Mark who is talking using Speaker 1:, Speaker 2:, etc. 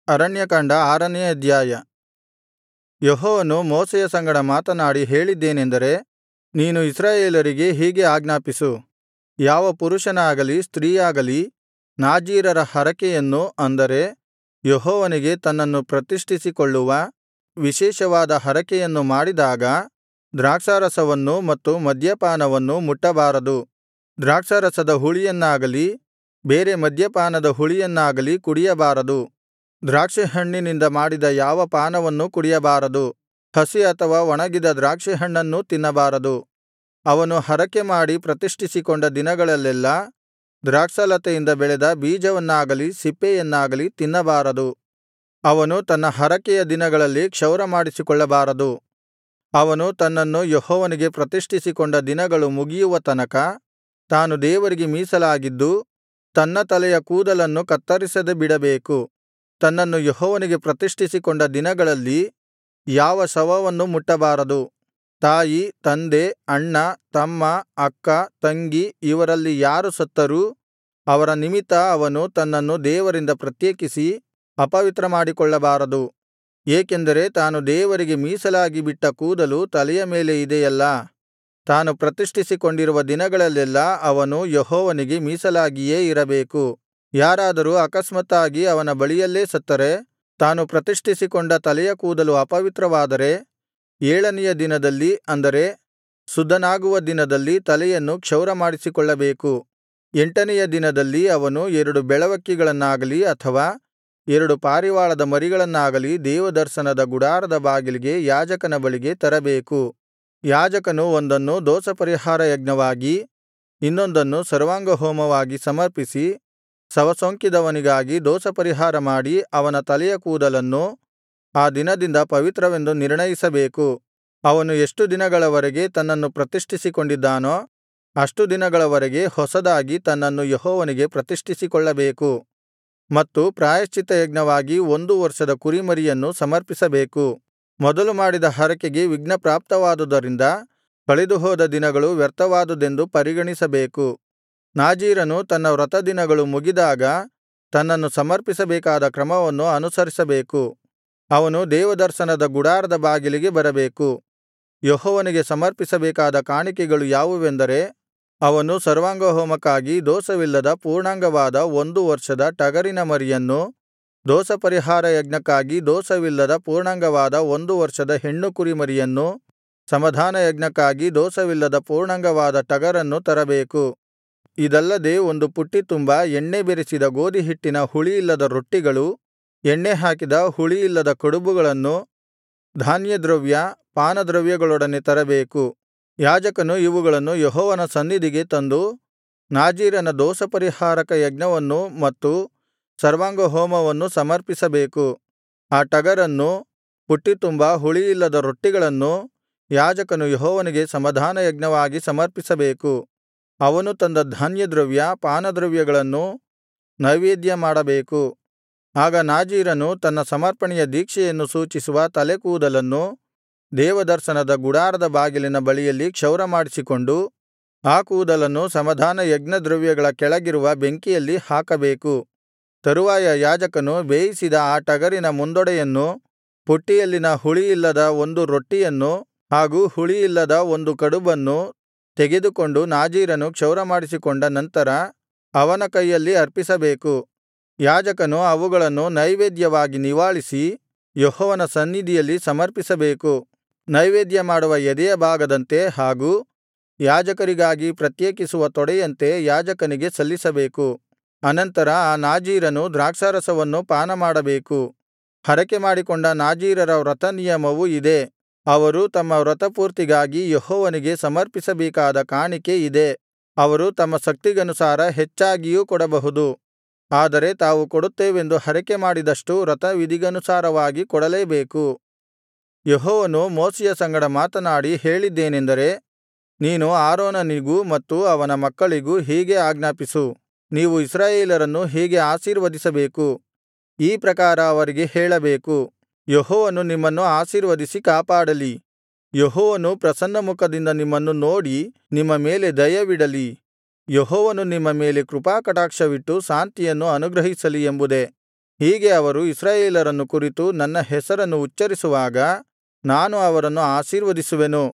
Speaker 1: ಅರಣ್ಯಕಾಂಡ ಆರನೇ ಅಧ್ಯಾಯ ಯೆಹೋವನು ಮೋಶೆಯ ಸಂಗಡ ಮಾತನಾಡಿ ಹೇಳಿದ್ದೇನೆಂದರೆ ನೀನು ಇಸ್ರಾಯೇಲರಿಗೆ ಹೀಗೆ ಆಜ್ಞಾಪಿಸು ಯಾವ ಪುರುಷನಾಗಲಿ ಸ್ತ್ರೀಯಾಗಲಿ ನಾಜೀರರ ಹರಕೆಯನ್ನು ಅಂದರೆ ಯೆಹೋವನಿಗೆ ತನ್ನನ್ನು ಪ್ರತಿಷ್ಠಿಸಿಕೊಳ್ಳುವ ವಿಶೇಷವಾದ ಹರಕೆಯನ್ನು ಮಾಡಿದಾಗ ದ್ರಾಕ್ಷಾರಸವನ್ನೂ ಮತ್ತು ಮದ್ಯಪಾನವನ್ನೂ ಮುಟ್ಟಬಾರದು ದ್ರಾಕ್ಷಾರಸದ ಹುಳಿಯನ್ನಾಗಲಿ ಬೇರೆ ಮದ್ಯಪಾನದ ಹುಳಿಯನ್ನಾಗಲಿ ಕುಡಿಯಬಾರದು ದ್ರಾಕ್ಷಿಹಣ್ಣಿನಿಂದ ಮಾಡಿದ ಯಾವ ಪಾನವನ್ನೂ ಕುಡಿಯಬಾರದು ಹಸಿ ಅಥವಾ ಒಣಗಿದ ದ್ರಾಕ್ಷಿಹಣ್ಣನ್ನೂ ತಿನ್ನಬಾರದು ಅವನು ಹರಕೆಮಾಡಿ ಪ್ರತಿಷ್ಠಿಸಿಕೊಂಡ ದಿನಗಳಲ್ಲೆಲ್ಲಾ ದ್ರಾಕ್ಷಾಲತೆಯಿಂದ ಬೆಳೆದ ಬೀಜವನ್ನಾಗಲಿ ಸಿಪ್ಪೆಯನ್ನಾಗಲಿ ತಿನ್ನಬಾರದು ಅವನು ತನ್ನ ಹರಕೆಯ ದಿನಗಳಲ್ಲಿ ಕ್ಷೌರಮಾಡಿಸಿಕೊಳ್ಳಬಾರದು ಅವನು ತನ್ನನ್ನು ಯೆಹೋವನಿಗೆ ಪ್ರತಿಷ್ಠಿಸಿಕೊಂಡ ದಿನಗಳು ಮುಗಿಯುವ ತನಕ ತಾನು ದೇವರಿಗೆ ಮೀಸಲಾಗಿದ್ದು ತನ್ನ ತಲೆಯ ಕೂದಲನ್ನು ಕತ್ತರಿಸದೆ ಬಿಡಬೇಕು ತನ್ನನ್ನು ಯೆಹೋವನಿಗೆ ಪ್ರತಿಷ್ಠಿಸಿಕೊಂಡ ದಿನಗಳಲ್ಲಿ ಯಾವ ಶವವನ್ನೂ ಮುಟ್ಟಬಾರದು ತಾಯಿ ತಂದೆ ಅಣ್ಣ ತಮ್ಮ ಅಕ್ಕ ತಂಗಿ ಇವರಲ್ಲಿ ಯಾರು ಸತ್ತರೂ ಅವರ ನಿಮಿತ್ತ ಅವನು ತನ್ನನ್ನು ದೇವರಿಂದ ಪ್ರತ್ಯೇಕಿಸಿ ಅಪವಿತ್ರಮಾಡಿಕೊಳ್ಳಬಾರದು ಏಕೆಂದರೆ ತಾನು ದೇವರಿಗೆ ಮೀಸಲಾಗಿ ಬಿಟ್ಟ ಕೂದಲು ತಲೆಯ ಮೇಲೆ ಇದೆಯಲ್ಲಾ ತಾನು ಪ್ರತಿಷ್ಠಿಸಿಕೊಂಡಿರುವ ದಿನಗಳಲ್ಲೆಲ್ಲಾ ಅವನು ಯೆಹೋವನಿಗೆ ಮೀಸಲಾಗಿಯೇ ಇರಬೇಕು ಯಾರಾದರೂ ಅಕಸ್ಮಾತ್ತಾಗಿ ಅವನ ಬಳಿಯಲ್ಲೇ ಸತ್ತರೆ ತಾನು ಪ್ರತಿಷ್ಠಿಸಿಕೊಂಡ ತಲೆಯ ಕೂದಲು ಅಪವಿತ್ರವಾದರೆ ಏಳನೆಯ ದಿನದಲ್ಲಿ ಅಂದರೆ ಶುದ್ಧನಾಗುವ ದಿನದಲ್ಲಿ ತಲೆಯನ್ನು ಕ್ಷೌರಮಾಡಿಸಿಕೊಳ್ಳಬೇಕು ಎಂಟನೆಯ ದಿನದಲ್ಲಿ ಅವನು ಎರಡು ಬೆಳವಕ್ಕಿಗಳನ್ನಾಗಲಿ ಅಥವಾ ಎರಡು ಪಾರಿವಾಳದ ಮರಿಗಳನ್ನಾಗಲಿ ದೇವದರ್ಶನದ ಗುಡಾರದ ಬಾಗಿಲಿಗೆ ಯಾಜಕನ ಬಳಿಗೆ ತರಬೇಕು ಯಾಜಕನು ಒಂದನ್ನು ದೋಷಪರಿಹಾರ ಯಜ್ಞವಾಗಿ ಇನ್ನೊಂದನ್ನು ಸರ್ವಾಂಗಹೋಮವಾಗಿ ಸಮರ್ಪಿಸಿ ಶವಸೋಂಕಿದವನಿಗಾಗಿ ದೋಷಪರಿಹಾರ ಮಾಡಿ ಅವನ ತಲೆಯ ಕೂದಲನ್ನು ಆ ದಿನದಿಂದ ಪವಿತ್ರವೆಂದು ನಿರ್ಣಯಿಸಬೇಕು ಅವನು ಎಷ್ಟು ದಿನಗಳವರೆಗೆ ತನ್ನನ್ನು ಪ್ರತಿಷ್ಠಿಸಿಕೊಂಡಿದ್ದಾನೋ ಅಷ್ಟು ದಿನಗಳವರೆಗೆ ಹೊಸದಾಗಿ ತನ್ನನ್ನು ಯೆಹೋವನಿಗೆ ಪ್ರತಿಷ್ಠಿಸಿಕೊಳ್ಳಬೇಕು ಮತ್ತು ಪ್ರಾಯಶ್ಚಿತ್ತಯಜ್ಞವಾಗಿ ಒಂದು ವರ್ಷದ ಕುರಿಮರಿಯನ್ನು ಸಮರ್ಪಿಸಬೇಕು ಮೊದಲು ಮಾಡಿದ ಹರಕೆಗೆ ವಿಘ್ನಪ್ರಾಪ್ತವಾದುದರಿಂದ ಕಳೆದುಹೋದ ದಿನಗಳು ವ್ಯರ್ಥವಾದುದೆಂದು ಪರಿಗಣಿಸಬೇಕು ನಾಜೀರನು ತನ್ನ ವ್ರತದಿನಗಳು ಮುಗಿದಾಗ ತನ್ನನ್ನು ಸಮರ್ಪಿಸಬೇಕಾದ ಕ್ರಮವನ್ನು ಅನುಸರಿಸಬೇಕು ಅವನು ದೇವದರ್ಶನದ ಗುಡಾರದ ಬಾಗಿಲಿಗೆ ಬರಬೇಕು ಯೆಹೋವನಿಗೆ ಸಮರ್ಪಿಸಬೇಕಾದ ಕಾಣಿಕೆಗಳು ಯಾವುವೆಂದರೆ ಅವನು ಸರ್ವಾಂಗಹೋಮಕ್ಕಾಗಿ ದೋಷವಿಲ್ಲದ ಪೂರ್ಣಾಂಗವಾದ ಒಂದು ವರ್ಷದ ಟಗರಿನ ಮರಿಯನ್ನು ದೋಷಪರಿಹಾರ ಯಜ್ಞಕ್ಕಾಗಿ ದೋಷವಿಲ್ಲದ ಪೂರ್ಣಾಂಗವಾದ ಒಂದು ವರ್ಷದ ಹೆಣ್ಣು ಕುರಿಮರಿಯನ್ನು ಸಮಾಧಾನಯಜ್ಞಕ್ಕಾಗಿ ದೋಷವಿಲ್ಲದ ಪೂರ್ಣಾಂಗವಾದ ಟಗರನ್ನು ತರಬೇಕು ಇದಲ್ಲದೆ ಒಂದು ಪುಟ್ಟಿ ತುಂಬಾ ಎಣ್ಣೆ ಬೆರೆಸಿದ ಗೋದಿಹಿಟ್ಟಿನ ಹುಳಿಯಿಲ್ಲದ ರೊಟ್ಟಿಗಳು ಎಣ್ಣೆ ಹಾಕಿದ ಹುಳಿಯಿಲ್ಲದ ಕಡುಬುಗಳನ್ನು ಧಾನ್ಯದ್ರವ್ಯ ಪಾನದ್ರವ್ಯಗಳೊಡನೆ ತರಬೇಕು ಯಾಜಕನು ಇವುಗಳನ್ನು ಯೆಹೋವನ ಸನ್ನಿಧಿಗೆ ತಂದು ನಾಜೀರನ ದೋಷಪರಿಹಾರಕ ಯಜ್ಞವನ್ನು ಮತ್ತು ಸರ್ವಾಂಗಹೋಮವನ್ನು ಸಮರ್ಪಿಸಬೇಕು ಆ ಟಗರನ್ನೂ ಪುಟ್ಟಿ ತುಂಬಾ ಹುಳಿಯಿಲ್ಲದ ರೊಟ್ಟಿಗಳನ್ನೂ ಯಾಜಕನು ಯೆಹೋವನಿಗೆ ಸಮಾಧಾನಯಜ್ಞವಾಗಿ ಸಮರ್ಪಿಸಬೇಕು ಅವನು ತಂದ ಧಾನ್ಯದ್ರವ್ಯ ಪಾನದ್ರವ್ಯಗಳನ್ನು ನೈವೇದ್ಯ ಮಾಡಬೇಕು ಆಗ ನಾಜೀರನು ತನ್ನ ಸಮರ್ಪಣೆಯ ದೀಕ್ಷೆಯನ್ನು ಸೂಚಿಸುವ ತಲೆಕೂದಲನ್ನು ದೇವದರ್ಶನದ ಗುಡಾರದ ಬಾಗಿಲಿನ ಬಳಿಯಲ್ಲಿ ಕ್ಷೌರಮಾಡಿಸಿಕೊಂಡು ಆ ಕೂದಲನ್ನು ಸಮಾಧಾನ ಯಜ್ಞದ್ರವ್ಯಗಳ ಕೆಳಗಿರುವ ಬೆಂಕಿಯಲ್ಲಿ ಹಾಕಬೇಕು ತರುವಾಯ ಯಾಜಕನು ಬೇಯಿಸಿದ ಆ ಟಗರಿನ ಮುಂದೊಡೆಯನ್ನು ಪುಟ್ಟಿಯಲ್ಲಿನ ಹುಳಿಯಿಲ್ಲದ ಒಂದು ರೊಟ್ಟಿಯನ್ನು ಹಾಗೂ ಹುಳಿಯಿಲ್ಲದ ಒಂದು ಕಡುಬನ್ನು ತೆಗೆದುಕೊಂಡು ನಾಜೀರನು ಕ್ಷೌರಮಾಡಿಸಿಕೊಂಡ ನಂತರ ಅವನ ಕೈಯಲ್ಲಿ ಅರ್ಪಿಸಬೇಕು ಯಾಜಕನು ಅವುಗಳನ್ನು ನೈವೇದ್ಯವಾಗಿ ನಿವಾಳಿಸಿ ಯೆಹೋವನ ಸನ್ನಿಧಿಯಲ್ಲಿ ಸಮರ್ಪಿಸಬೇಕು ನೈವೇದ್ಯ ಮಾಡುವ ಎದೆಯ ಭಾಗದಂತೆ ಹಾಗೂ ಯಾಜಕರಿಗಾಗಿ ಪ್ರತ್ಯೇಕಿಸುವ ತೊಡೆಯಂತೆ ಯಾಜಕನಿಗೆ ಸಲ್ಲಿಸಬೇಕು ಅನಂತರ ಆ ನಾಜೀರನು ದ್ರಾಕ್ಷಾರಸವನ್ನು ಪಾನಮಾಡಬೇಕು ಹರಕೆಮಾಡಿಕೊಂಡ ನಾಜೀರರ ವ್ರತನಿಯಮವು ಇದೇ ಅವರು ತಮ್ಮ ವ್ರತಪೂರ್ತಿಗಾಗಿ ಯೆಹೋವನಿಗೆ ಸಮರ್ಪಿಸಬೇಕಾದ ಕಾಣಿಕೆ ಇದೇ ಅವರು ತಮ್ಮ ಶಕ್ತಿಗನುಸಾರ ಹೆಚ್ಚಾಗಿಯೂ ಕೊಡಬಹುದು ಆದರೆ ತಾವು ಕೊಡುತ್ತೇವೆಂದು ಹರಕೆ ಮಾಡಿದಷ್ಟು ವ್ರತವಿಧಿಗನುಸಾರವಾಗಿ ಕೊಡಲೇಬೇಕು ಯೆಹೋವನು ಮೋಶೆಯ ಸಂಗಡ ಮಾತನಾಡಿ ಹೇಳಿದ್ದೇನೆಂದರೆ ನೀನು ಆರೋನನಿಗೂ ಮತ್ತು ಅವನ ಮಕ್ಕಳಿಗೂ ಹೀಗೆ ಆಜ್ಞಾಪಿಸು ನೀವು ಇಸ್ರಾಯೇಲರನ್ನು ಹೀಗೆ ಆಶೀರ್ವದಿಸಬೇಕು ಈ ಪ್ರಕಾರ ಅವರಿಗೆ ಹೇಳಬೇಕು ಯೆಹೋವನು ನಿಮ್ಮನ್ನು ಆಶೀರ್ವದಿಸಿ ಕಾಪಾಡಲಿ ಯೆಹೋವನು ಪ್ರಸನ್ನಮುಖದಿಂದ ನಿಮ್ಮನ್ನು ನೋಡಿ ನಿಮ್ಮ ಮೇಲೆ ದಯವಿಡಲಿ ಯೆಹೋವನು ನಿಮ್ಮ ಮೇಲೆ ಕೃಪಾಕಟಾಕ್ಷವಿಟ್ಟು ಶಾಂತಿಯನ್ನು ಅನುಗ್ರಹಿಸಲಿ ಎಂಬುದೇ ಹೀಗೆ ಅವರು ಇಸ್ರಾಯೇಲರನ್ನು ಕುರಿತು ನನ್ನ ಹೆಸರನ್ನು ಉಚ್ಚರಿಸುವಾಗ ನಾನು ಅವರನ್ನು ಆಶೀರ್ವದಿಸುವೆನು